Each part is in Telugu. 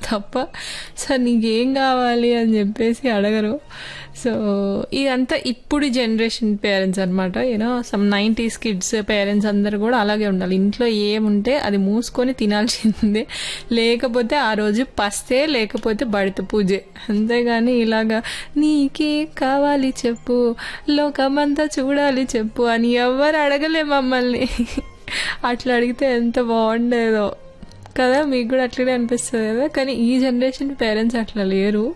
తప్ప సార్ నీకేం కావాలి అని చెప్పేసి అడగరు సో ఇదంతా ఇప్పుడు జనరేషన్ పేరెంట్స్ అనమాట you know some nineties kids parents అందరు కూడా అలాగే ఉండాలి ఇంట్లో ఏముంటే అది మూసుకొని తినాల్సిందే లేకపోతే ఆ రోజు పస్తే లేకపోతే బడిత పూజే అంతేగాని ఇలాగా నీకే కావాలి చెప్పు లోకమంతా చూడాలి చెప్పు అని ఎవరు అడగలే మమ్మల్ని అట్లా అడిగితే ఎంత బాగుండేదో కదా మీకు కూడా అట్లనే అనిపిస్తుంది కదా కానీ ఈ జనరేషన్ పేరెంట్స్ అట్లా లేరు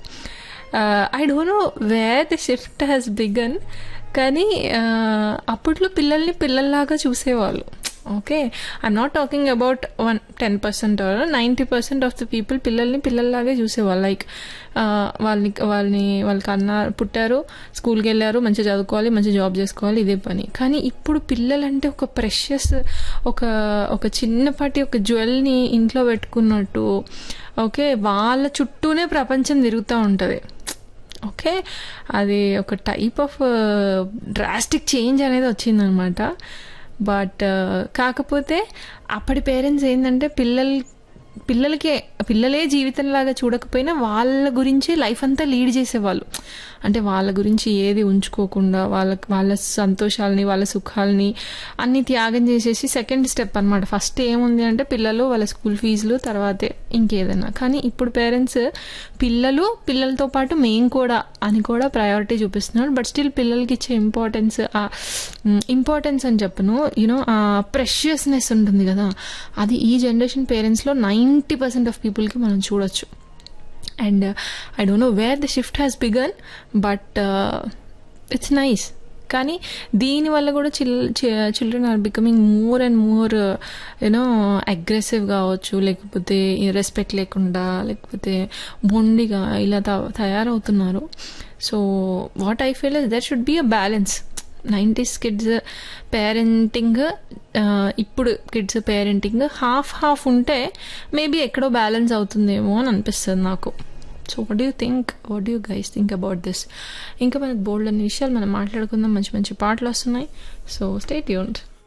I don't know where the shift has begun కానీ uh, అప్పట్లో పిల్లల్ని పిల్లల్లాగా చూసేవాళ్ళు okay I'm not talking about one ten percent ninety percent of the people పిల్లల్ని పిల్లల్లాగే చూసేవాళ్ళు లైక్ వాళ్ళని వాళ్ళని వాళ్ళకి అన్న పుట్టారు స్కూల్కి వెళ్ళారు మంచిగా చదువుకోవాలి మంచి జాబ్ చేసుకోవాలి ఇదే పని కానీ ఇప్పుడు పిల్లలంటే ఒక ప్రెషస్ ఒక ఒక చిన్నపాటి ఒక జ్యువెల్ని ఇంట్లో పెట్టుకున్నట్టు ఓకే వాళ్ళ చుట్టూనే ప్రపంచం తిరుగుతూ ఉంటుంది ఓకే అది ఒక టైప్ ఆఫ్ డ్రాస్టిక్ చేంజ్ అనేది వచ్చిందనమాట బట్ కాకపోతే అప్పటి పేరెంట్స్ ఏంటంటే పిల్లలు పిల్లలకే పిల్లలే జీవితంలాగా చూడకపోయినా వాళ్ళ గురించి లైఫ్ అంతా లీడ్ చేసేవాళ్ళు అంటే వాళ్ళ గురించి ఏది ఉంచుకోకుండా వాళ్ళ వాళ్ళ సంతోషాలని వాళ్ళ సుఖాలని అన్ని త్యాగం చేసేసి సెకండ్ స్టెప్ అనమాట ఫస్ట్ ఏముంది అంటే పిల్లలు వాళ్ళ స్కూల్ ఫీజులు తర్వాతే ఇంకేదైనా కానీ ఇప్పుడు పేరెంట్స్ పిల్లలు పిల్లలతో పాటు మేం కూడా అని కూడా ప్రయారిటీ చూపిస్తున్నారు బట్ స్టిల్ పిల్లలకి ఇచ్చే ఇంపార్టెన్స్ ఇంపార్టెన్స్ అని చెప్పను యూనో ఆ ప్రెషియస్నెస్ ఉంటుంది కదా అది ఈ జనరేషన్ పేరెంట్స్లో నైంటీ పర్సెంట్ ఆఫ్ పీపుల్కి మనం చూడొచ్చు and I don't know where the shift has begun but it's nice కానీ దీనివల్ల కూడా చిల్ children are becoming more and more you know aggressive కావచ్చు లేకపోతే రెస్పెక్ట్ లేకుండా లేకపోతే మొండిగా ఇలా త- తయారవుతున్నారు so what I feel there should be a balance nineties kids parenting ఇప్పుడు కిడ్స్ పేరెంటింగ్ హాఫ్ హాఫ్ ఉంటే మేబీ ఎక్కడో బ్యాలెన్స్ అవుతుందేమో అని అనిపిస్తుంది నాకు so what you think what you guys think about this ఇంకా మనకు బోల్డ్ అనే విషయాలు మనం మాట్లాడుకుందాం మంచి మంచి పాటలు వస్తున్నాయి సో స్టే ట్యూన్డ్